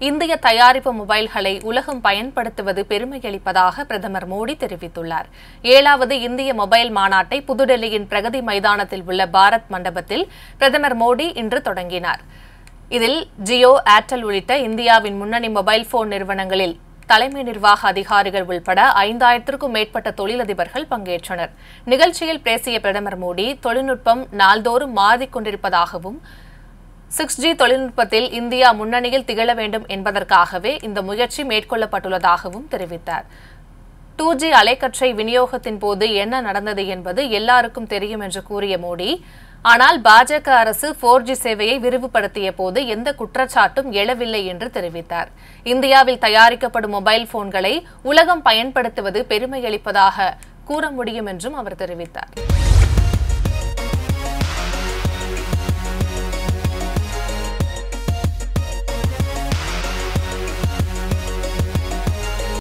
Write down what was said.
இந்திய தயாரிப்பு மொபைல்களை உலகம் பயன்படுத்துவது பெருமையளிப்பதாக பிரதமர் மோடி தெரிவித்துள்ளார் ஏழாவது இந்திய மொபைல் மாநாட்டை புதுடெல்லியின் பிரகதி மைதானத்தில் உள்ள பாரத் மண்டபத்தில் பிரதமர் மோடி இன்று தொடங்கினார் இதில் ஜியோ ஏர்டெல் உள்ளிட்ட இந்தியாவின் முன்னணி மொபைல் போன் நிறுவனங்களில் தலைமை நிர்வாக அதிகாரிகள் உள்பட ஐந்தாயிரத்திற்கும் மேற்பட்ட தொழிலதிபர்கள் பங்கேற்றனர் நிகழ்ச்சியில் பேசிய பிரதமர் மோடி தொழில்நுட்பம் நாள்தோறும் மாறிக்கொண்டிருப்பதாகவும் சிக்ஸ் ஜி தொழில்நுட்பத்தில் இந்தியா முன்னணியில் திகழ வேண்டும் என்பதற்காகவே இந்த முயற்சி மேற்கொள்ளப்பட்டுள்ளதாகவும் தெரிவித்தார் டூ ஜி அலைக்கற்றை விநியோகத்தின் போது என்ன நடந்தது என்பது எல்லாருக்கும் தெரியும் என்று கூறிய மோடி ஆனால் பாஜக அரசு போர் ஜி சேவையை விரிவுபடுத்திய போது எந்த குற்றச்சாட்டும் எழவில்லை என்று தெரிவித்தார் இந்தியாவில் தயாரிக்கப்படும் மொபைல் போன்களை உலகம் பயன்படுத்துவது பெருமையளிப்பதாக கூற முடியும் என்றும் அவர் தெரிவித்தார்